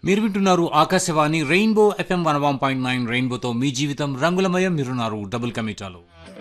మీరు వింటున్నారు Akashvani rainbow FM one one point nine రెయిన్బోతో మీ జీవితం రంగులమయం మీరున్నారు డబుల్ కమిటాలో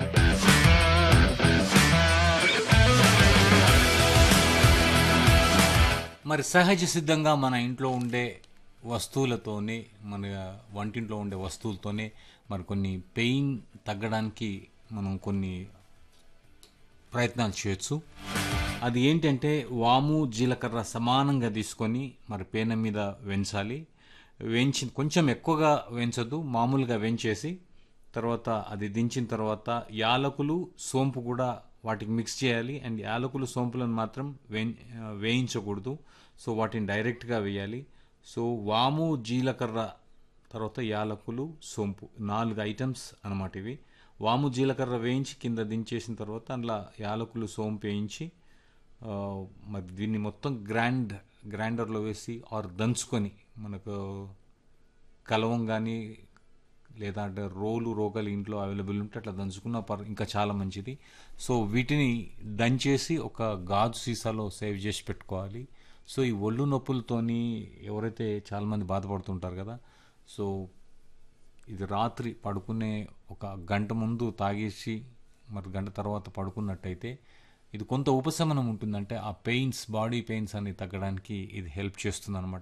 మరి సహజ సిద్ధంగా మన ఇంట్లో ఉండే వస్తువులతోనే మన వంటింట్లో ఉండే వస్తువులతోనే మరి కొన్ని పెయిన్ తగ్గడానికి మనం కొన్ని ప్రయత్నాలు చేయొచ్చు అది ఏంటంటే వాము జీలకర్ర సమానంగా తీసుకొని మరి పేన మీద వెంచాలి వేయించి కొంచెం ఎక్కువగా వేయించొద్దు మామూలుగా వేయించేసి తర్వాత అది దించిన తర్వాత యాలకులు సోంపు కూడా వాటికి మిక్స్ చేయాలి అండ్ యాలకులు సోంపులను మాత్రం వే వేయించకూడదు సో వాటిని డైరెక్ట్గా వేయాలి సో వాము జీలకర్ర తర్వాత యాలకులు సోంపు నాలుగు ఐటమ్స్ అన్నమాట ఇవి వాము జీలకర్ర వేయించి కింద దించేసిన తర్వాత అందులో యాలకులు సోంపు వేయించి ఆ, మరి దీన్ని మొత్తం గ్రైండ్ గ్రైండర్లో వేసి ఆర్ దంచుకొని మనకు కలవం కానీ లేదా అంటే రోలు రోగలు ఇంట్లో అవైలబుల్ ఉంటే అట్లా దంచుకున్న పర్ ఇంకా చాలా మంచిది సో వీటిని దంచేసి ఒక గాజు సీసాలో సేవ్ చేసి పెట్టుకోవాలి సో ఈ ఒళ్ళు నొప్పులతోని ఎవరైతే చాలామంది బాధపడుతుంటారు కదా సో ఇది రాత్రి పడుకునే ఒక గంట ముందు తాగేసి మరి గంట తర్వాత పడుకున్నట్టయితే ఇది కొంత ఉపశమనం ఉంటుందంటే ఆ పెయిన్స్ బాడీ పెయిన్స్ అన్ని తగ్గడానికి ఇది హెల్ప్ చేస్తుంది అనమాట